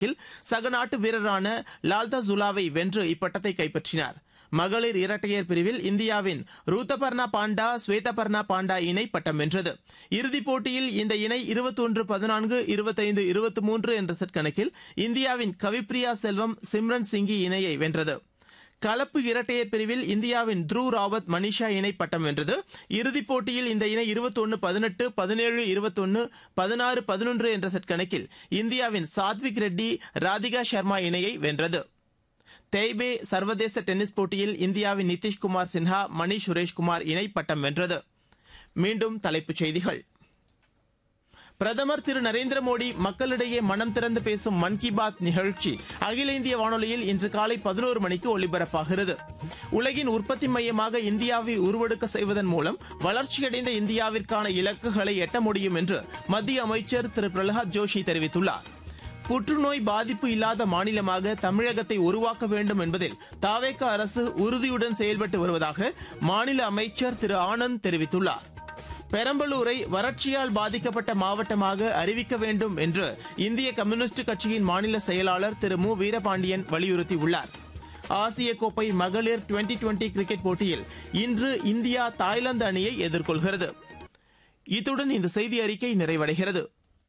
சக நாட்டு வீரரான லால்தா ஜுலாவை வென்று இப்பட்டத்தை கைப்பற்றினார் மகளிர் இரட்டையர் பிரிவில் இந்தியாவின் ரூத்தபர்ணா பாண்டா ஸ்வேதபர்ணா பாண்டா இணை பட்டம் வென்றது இறுதிப் போட்டியில் இந்த இணை இருபத்தொன்று பதினான்கு இருபத்தைந்து இருபத்தி மூன்று என்ற செட் கணக்கில் இந்தியாவின் கவிப்ரியா செல்வம் சிம்ரன் சிங்கி இணையை வென்றது கலப்பு இரட்டையர் பிரிவில் இந்தியாவின் த்ருவ் ராவத் மனிஷா இணை பட்டம் வென்றது இறுதிப் போட்டியில் இந்த இணை இருபத்தொன்னு பதினெட்டு பதினேழு இருபத்தொன்னு பதினாறு பதினொன்று என்ற செட் கணக்கில் இந்தியாவின் சாத்விக் ரெட்டி ராதிகா சர்மா இணையை வென்றது தேய்பே சர்வதேச டென்னிஸ் போட்டியில் இந்தியாவின் நிதிஷ்குமார் சின்ஹா மணி சுரேஷ்குமார் இணை பட்டம் வென்றது மீண்டும் தலைப்புச் செய்திகள் பிரதமர் திரு நரேந்திர மோடி மக்களிடையே மனம் திறந்து பேசும் மன் கி பாத் நிகழ்ச்சி அகில இந்திய வானொலியில் இன்று காலை பதினோரு மணிக்கு ஒலிபரப்பாகிறது உலகின் உற்பத்தி மையமாக இந்தியாவை உருவெடுக்க செய்வதன் மூலம் வளர்ச்சியடைந்த இந்தியாவிற்கான இலக்குகளை எட்ட முடியும் என்று மத்திய அமைச்சர் திரு பிரகலாத் ஜோஷி தெரிவித்துள்ளார் புற்றுநோய் பாதிப்பு இல்லாத மாநிலமாக தமிழகத்தை உருவாக்க வேண்டும் என்பதில் தாவேக அரசு உறுதியுடன் செயல்பட்டு வருவதாக மாநில அமைச்சர் திரு ஆனந்த் தெரிவித்துள்ளார் பெரம்பலூரை வறட்சியால் பாதிக்கப்பட்ட மாவட்டமாக அறிவிக்க வேண்டும் என்று இந்திய கம்யூனிஸ்ட் கட்சியின் மாநில செயலாளர் திரு மு வீரபாண்டியன் வலியுறுத்தியுள்ளார் ஆசிய கோப்பை மகளிர் டுவெண்டி டுவெண்டி கிரிக்கெட் போட்டியில் இன்று இந்தியா தாய்லாந்து அணியை எதிர்கொள்கிறது இத்துடன் இந்த செய்தி அறிக்கை நிறைவடைகிறது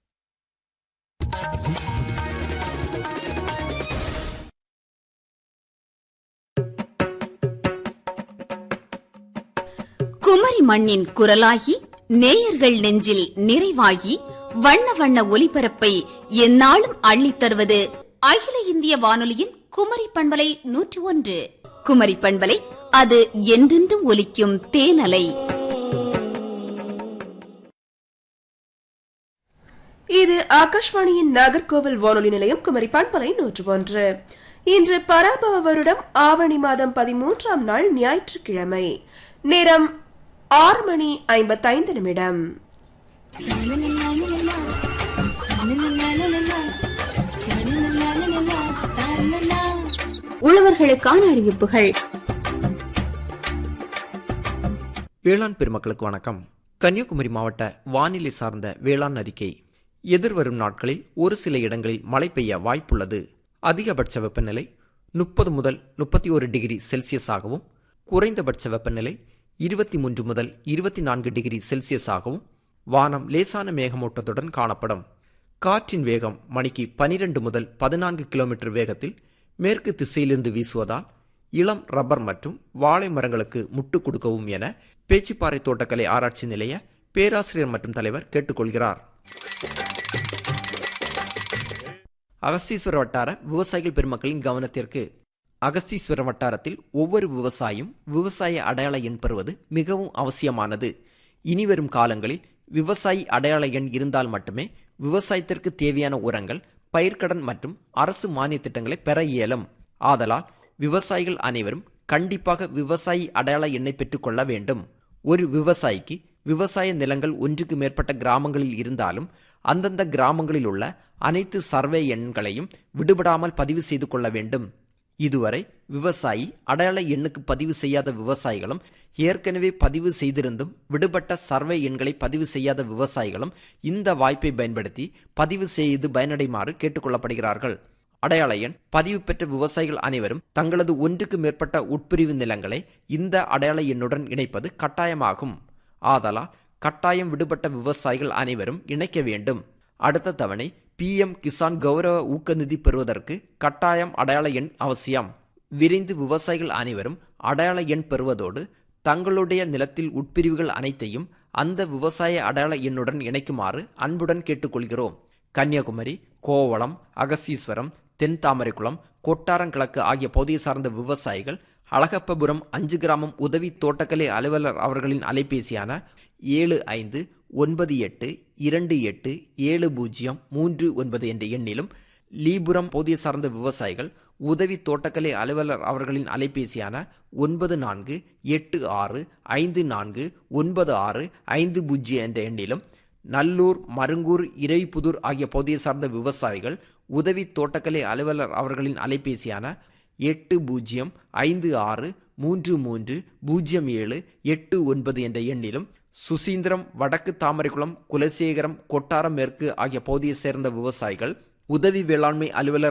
குமரி மண்ணின் குரலாகி நேயர்கள் நெஞ்சில் நிறைவாகி வண்ண வண்ண ஒலிபரப்பை எந்நாளும் அள்ளித் தருவது அகில இந்திய வானொலியின் குமரி பண்பலை நூற்றி ஒன்று குமரி பண்பலை அது என்றென்றும் ஒலிக்கும் தேனலை இது ஆகாஷ்வாணியின் நாகர்கோவில் வானொலி நிலையம் குமரி பண்பலை நூற்று ஒன்று இன்று பராபவ வருடம் ஆவணி மாதம் பதிமூன்றாம் நாள் ஞாயிற்றுக்கிழமை நேரம் ஆறு மணி ஐம்பத்தைந்து நிமிடம் உழவர்களுக்கான அறிவிப்புகள் வேளாண் பெருமக்களுக்கு வணக்கம் கன்னியாகுமரி மாவட்ட வானிலை சார்ந்த வேளாண் அறிக்கை எதிர்வரும் நாட்களில் ஒரு சில இடங்களில் மழை பெய்ய வாய்ப்புள்ளது அதிகபட்ச வெப்பநிலை முப்பது முதல் முப்பத்தி ஒரு டிகிரி செல்சியஸாகவும் குறைந்தபட்ச வெப்பநிலை இருபத்தி மூன்று முதல் இருபத்தி நான்கு டிகிரி செல்சியஸாகவும் வானம் லேசான மேகமூட்டத்துடன் காணப்படும் காற்றின் வேகம் மணிக்கு பனிரெண்டு முதல் பதினான்கு கிலோமீட்டர் வேகத்தில் மேற்கு திசையிலிருந்து வீசுவதால் இளம் ரப்பர் மற்றும் வாழை மரங்களுக்கு முட்டு கொடுக்கவும் என பேச்சிப்பாறை தோட்டக்கலை ஆராய்ச்சி நிலைய பேராசிரியர் மற்றும் தலைவர் கேட்டுக்கொள்கிறார் அகஸ்தீஸ்வர வட்டார விவசாயிகள் பெருமக்களின் கவனத்திற்கு அகஸ்தீஸ்வர வட்டாரத்தில் ஒவ்வொரு விவசாயியும் விவசாய அடையாள எண் பெறுவது மிகவும் அவசியமானது இனிவரும் காலங்களில் விவசாயி அடையாள எண் இருந்தால் மட்டுமே விவசாயத்திற்கு தேவையான உரங்கள் பயிர்க்கடன் மற்றும் அரசு மானிய திட்டங்களை பெற இயலும் ஆதலால் விவசாயிகள் அனைவரும் கண்டிப்பாக விவசாயி அடையாள எண்ணை பெற்றுக்கொள்ள வேண்டும் ஒரு விவசாயிக்கு விவசாய நிலங்கள் ஒன்றுக்கு மேற்பட்ட கிராமங்களில் இருந்தாலும் அந்தந்த கிராமங்களில் உள்ள அனைத்து சர்வே எண்களையும் விடுபடாமல் பதிவு செய்து கொள்ள வேண்டும் இதுவரை விவசாயி அடையாள எண்ணுக்கு பதிவு செய்யாத விவசாயிகளும் ஏற்கனவே பதிவு செய்திருந்தும் விடுபட்ட சர்வே எண்களை பதிவு செய்யாத விவசாயிகளும் இந்த வாய்ப்பை பயன்படுத்தி பதிவு செய்து பயனடைமாறு கேட்டுக்கொள்ளப்படுகிறார்கள் அடையாள எண் பதிவு பெற்ற விவசாயிகள் அனைவரும் தங்களது ஒன்றுக்கு மேற்பட்ட உட்பிரிவு நிலங்களை இந்த அடையாள எண்ணுடன் இணைப்பது கட்டாயமாகும் ஆதலால் கட்டாயம் விடுபட்ட விவசாயிகள் அனைவரும் இணைக்க வேண்டும் அடுத்த தவணை பிஎம் கிசான் கௌரவ ஊக்கநிதி பெறுவதற்கு கட்டாயம் அடையாள எண் அவசியம் விரைந்து விவசாயிகள் அனைவரும் அடையாள எண் பெறுவதோடு தங்களுடைய நிலத்தில் உட்பிரிவுகள் அனைத்தையும் அந்த விவசாய அடையாள எண்ணுடன் இணைக்குமாறு அன்புடன் கேட்டுக்கொள்கிறோம் கன்னியாகுமரி கோவளம் அகஸ்தீஸ்வரம் தென் தாமரைக்குளம் கொட்டாரங்கிழக்கு ஆகிய பகுதியை சார்ந்த விவசாயிகள் அழகப்பபுரம் அஞ்சு கிராமம் உதவி தோட்டக்கலை அலுவலர் அவர்களின் அலைபேசியான ஏழு ஐந்து ஒன்பது எட்டு இரண்டு எட்டு ஏழு பூஜ்ஜியம் மூன்று ஒன்பது என்ற எண்ணிலும் லீபுரம் பகுதியை சார்ந்த விவசாயிகள் உதவி தோட்டக்கலை அலுவலர் அவர்களின் அலைபேசியான ஒன்பது நான்கு எட்டு ஆறு ஐந்து நான்கு ஒன்பது ஆறு ஐந்து பூஜ்ஜியம் என்ற எண்ணிலும் நல்லூர் மருங்கூர் இறைப்புதூர் ஆகிய பகுதியை சார்ந்த விவசாயிகள் உதவி தோட்டக்கலை அலுவலர் அவர்களின் அலைபேசியான எட்டு பூஜ்ஜியம் ஐந்து ஆறு மூன்று மூன்று பூஜ்ஜியம் ஏழு எட்டு ஒன்பது என்ற எண்ணிலும் சுசீந்திரம் வடக்கு தாமரைக்குளம் குலசேகரம் கொட்டாரம் மேற்கு ஆகிய பகுதியை சேர்ந்த விவசாயிகள் உதவி வேளாண்மை அலுவலர்